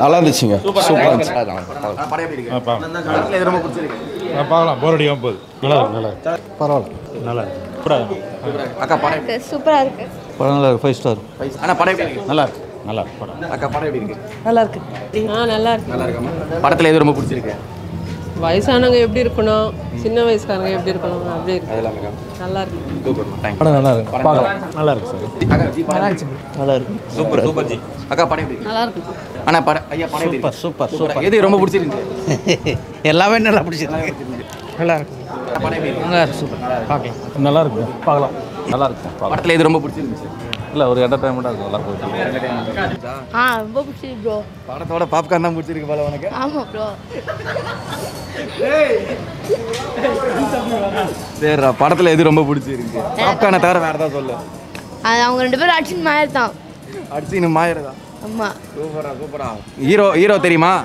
நல்லா இருந்துச்சுங்க சூப்பராக இருந்துச்சு படம் எப்படி இருக்கு படத்துல எது ரொம்ப பிடிச்சிருக்கு பார்க்கலாம் போர் அடிக்காம போகுது நல்லா இருக்கு நல்லா இருக்கு பரவாயில்ல நல்லா இருக்கு அக்கா படம் எப்படி சூப்பராக இருக்கு படம் நல்லா இருக்கு ஃபைவ் ஸ்டார் இருக்கு? அண்ணா படம் எப்படி இருக்கு நல்லா இருக்கு நல்லா இருக்கு படம் அக்கா படம் எப்படி இருக்கு நல்லா இருக்கு ஆ நல்லா இருக்கு நல்லா இருக்காமா படத்துல எது ரொம்ப பிடிச்சிருக்கு வயசானவங்க எப்படி இருக்கணும் சின்ன வயசுக்காரங்க எப்படி இருக்கணும் அப்படி இருக்கு அதெல்லாம் இருக்கா நல்லா இருக்கு சூப்பர் தேங்க்ஸ் படம் நல்லா இருக்கு பார்க்கலாம் நல்லா இருக்கு சார் அக்கா ஜி படம் நல்லா இருக்கு சூப்பர் சூப்பர் ஜி அக்கா படம் எப்படி இருக்கு நல்லா இருக்கு அண்ணா படம் ஐயா படம் எப்படி இருக்கு சூப்பர் சூப்பர் எது ரொம்ப பிடிச்சிருக்கு எல்லாமே நல்லா பிடிச்சிருக்கு நல்லா இருக்கு படம் எப்படி இருக்கு நல்லா இருக்கு சூப்பர் பார்க்கலாம் நல்லா இருக்கு பார்க்கலாம் நல்லா இருக்கு பார்க்கலாம் படத்துல எது ரொம்ப பிடிச்சிருந்துச்சு இல்லை ஒரு என்டர்டைன்மெண்ட்டாக இருக்கு நல்லா போயிட்டு ஆ ரொம்ப பிடிச்சிருக்கு ப்ரோ படத்தோட பாப்கார்ன் தான் பிடிச்சிருக்கு போல உனக்கு ஆமாம் ப்ரோ சரிடா படத்துல எது ரொம்ப பிடிச்சிருக்கு பாப்கார்னை தவிர வேற ஏதாவது சொல்லு அது அவங்க ரெண்டு பேரும் அடிச்சு மாதிரி தான் அடிச்சு இன்னும் மாயிரதா ஆமாம் சூப்பரா சூப்பரா ஹீரோ ஹீரோ தெரியுமா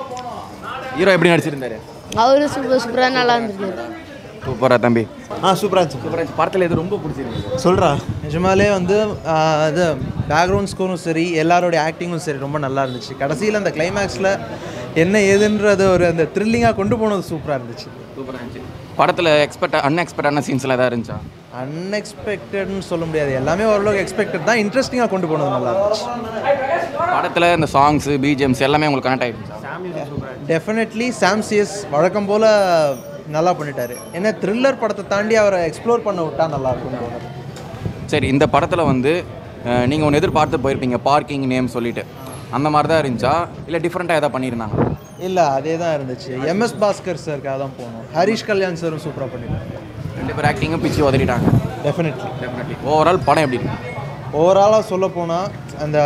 ஹீரோ எப்படி நடிச்சிருந்தாரு அவரு சூப்பர் சூப்பராக நல்லா இருந்திருக்காரு சூப்பரா தம்பி ஆ சூப்பராக இருந்துச்சு சூப்பரா படத்துல எது ரொம்ப பிடிச்சிருக்கு சொல்கிறா நிஜமாலே வந்து ஆ, இது பேக்ரவுண்ட் ஸ்கோரும் சரி எல்லாரோடைய ஆக்டிங்கும் சரி ரொம்ப நல்லா இருந்துச்சு கடைசியில் அந்த கிளைமேக்ஸில் என்ன ஏதுன்றது ஒரு அந்த த்ரில்லிங்காக கொண்டு போனது சூப்பராக இருந்துச்சு சூப்பரா இருந்துச்சு படத்துல எக்ஸ்பெக்ட் அன்எக்ஸ்பெக்டான சீன்ஸ்லாம் ஏதாவது இருந்துச்சா அன்எக்ஸ்பெக்டட்னு சொல்ல முடியாது எல்லாமே ஓரளவுக்கு எக்ஸ்பெக்டட் தான் இன்ட்ரெஸ்டிங்காக கொண்டு போனது நல்லா இருந்துச்சு படத்துல இந்த சாங்ஸ் பிஜிஎம்ஸ் எல்லாமே உங்களுக்கு கனெக்ட் ஆயிடுச்சா டெஃபினெட்லி சாம்சியஸ் வழக்கம் போல் நல்லா பண்ணிட்டாரு ஏன்னா த்ரில்லர் படத்தை தாண்டி அவரை எக்ஸ்ப்ளோர் பண்ண விட்டா நல்லா இருக்கும் தோணுது சரி இந்த படத்துல வந்து அஹ், நீங்க ஒன்று எதிர்பார்த்து போயிருப்பீங்க பார்க்கிங் நேம் சொல்லிட்டு அந்த மாதிரி தான் இருந்துச்சா இல்லை டிஃப்ரெண்ட்டாக எதாவது பண்ணியிருந்தாங்க இல்லை அதே தான் இருந்துச்சு எம்எஸ் பாஸ்கர் சாருக்காக தான் போனோம் ஹரிஷ் கல்யாண் சாரும் சூப்பராக பண்ணிட்டாங்க ரெண்டு பேர் ஆக்டிங்கும் பிச்சு உதறிட்டாங்க டெஃபினெட்லி டெஃபினெட்லி ஓவரால் படம் எப்படி இருக்கு ஓவராலாக சொல்ல போனால் அந்த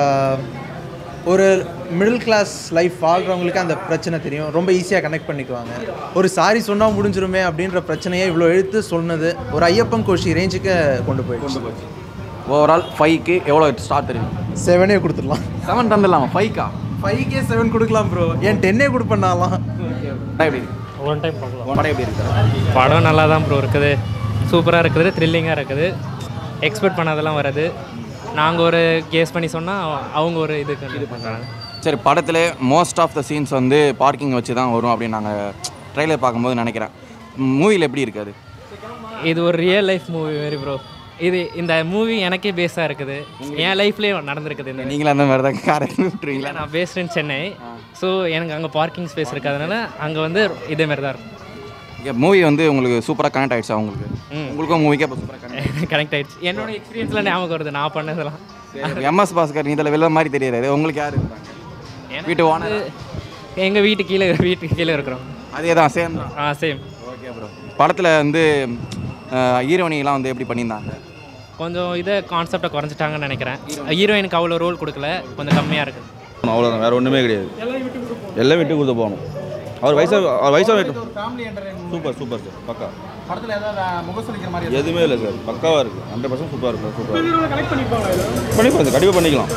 ஒரு மிடில் கிளாஸ் லைஃப் வாழ்கிறவங்களுக்கு அந்த பிரச்சனை தெரியும் ரொம்ப ஈஸியாக கனெக்ட் பண்ணிக்குவாங்க ஒரு சாரி சொன்னால் முடிஞ்சிருமே அப்படின்ற பிரச்சனையை இவ்வளோ எழுத்து சொன்னது ஒரு ஐயப்பன் கோஷி ரேஞ்சுக்கு கொண்டு போயிடுச்சு ஓவரால் ஃபைவ்க்கு எவ்வளோ ஸ்டார் தெரியும் செவனே கொடுத்துடலாம் செவன் தந்துடலாமா ஃபைவ்க்கா ஃபைவ்க்கே செவன் கொடுக்கலாம் ப்ரோ ஏன் டென்னே கொடுப்பேன்னாலாம் படம் எப்படி இருக்கு ஒன் டைம் பார்க்கலாம் படம் எப்படி இருக்கு படம் நல்லா தான் ப்ரோ இருக்குது சூப்பராக இருக்குது த்ரில்லிங்காக இருக்குது எக்ஸ்பெக்ட் பண்ணதெல்லாம் வருது நாங்கள் ஒரு கேஸ் பண்ணி சொன்னால் அவங்க ஒரு இது இது பண்ணுறாங்க சரி படத்தில் மோஸ்ட் ஆஃப் த சீன்ஸ் வந்து பார்க்கிங் வச்சு தான் வரும் அப்படின்னு நாங்கள் ட்ரெய்லர் பார்க்கும்போது நினைக்கிறேன் மூவியில் எப்படி இருக்காது இது ஒரு ரியல் லைஃப் மூவி மாரி ப்ரோ இது இந்த மூவி எனக்கே பேஸாக இருக்குது என் லைஃப்லேயே நடந்திருக்குது இந்த நீங்களும் அந்த மாதிரி தான் காரை விட்டுருவீங்களா நான் பேஸ்ட் இன் சென்னை ஸோ எனக்கு அங்கே பார்க்கிங் ஸ்பேஸ் இருக்கிறதுனால அங்கே வந்து இதே மாதிரி தான் இருக்கும் இங்கே மூவி வந்து உங்களுக்கு சூப்பராக கனெக்ட் ஆயிடுச்சா உங்களுக்கு உங்களுக்கும் மூவிக்கே இப்போ சூப்பராக கனெக்ட் கனெக்ட் ஆயிடுச்சு என்னோட எக்ஸ்பீரியன்ஸில் ஞாபகம் வருது நான் பண்ணதெல்லாம் எம்எஸ் பாஸ்கர் நீ இதில் வெளில மாதிரி தெரியாது உங்களுக்கு யார் இருக்காங்க வீட்டு ஓனர் எங்கள் வீட்டு கீழே வீட்டுக்கு கீழே இருக்கிறோம் அதே தான் சேம் தான் ஆ சேம் ஓகே ப்ரோ படத்தில் வந்து ஹீரோனிலாம் வந்து எப்படி பண்ணியிருந்தாங்க கொஞ்சம் இதை கான்செப்டை குறைஞ்சிட்டாங்கன்னு நினைக்கிறேன் ஹீரோயினுக்கு அவ்வளோ ரோல் கொடுக்கல கொஞ்சம் கம்மியாக இருக்குது அவ்வளோதான் வேறு ஒன்றுமே கிடையாது எல்லாம் விட்டு கொடுத்து போகணும் அவர் வயசாக அவர் வயசாக சூப்பர் சூப்பர் சார் பக்கா படத்தில் ஏதாவது முக சொல்லிக்கிற மாதிரி எதுவுமே இல்லை சார் பக்காவாக இருக்குது ஹண்ட்ரட் பர்சன்ட் சூப்பராக இருக்கும் சூப்பராக பண்ணிப்போம் சார் கண்டிப்பாக பண்ணிக்கலாம்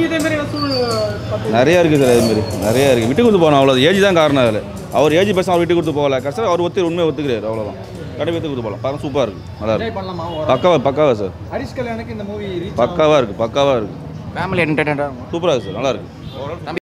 நிறையா இருக்குது சார் அதுமாரி நிறையா இருக்குது விட்டு கொடுத்து போகணும் அவ்வளோ ஏஜ் தான் காரணம் அதில் அவர் ஏஜ் பர்சன் அவர் விட்டு கொடுத்து போகல கஷ்டம் அவர் ஒத்து உண்மையை ஒத்துக்கிறாரு அவ்வளோதான் கண்டிப்பாக விட்டு கொடுத்து போகலாம் படம் சூப்பராக இருக்குது நல்லா இருக்கு பண்ணலாமா பக்காவா பக்காவா சார் ஹரிஷ் கல்யாணுக்கு இந்த மூவி பக்காவாக இருக்குது பக்காவாக இருக்குது ஃபேமிலி என்டர்டைன்மெண்ட்டாக சூப்பராக இருக்குது சார் நல்லா இருக்குது தம்பி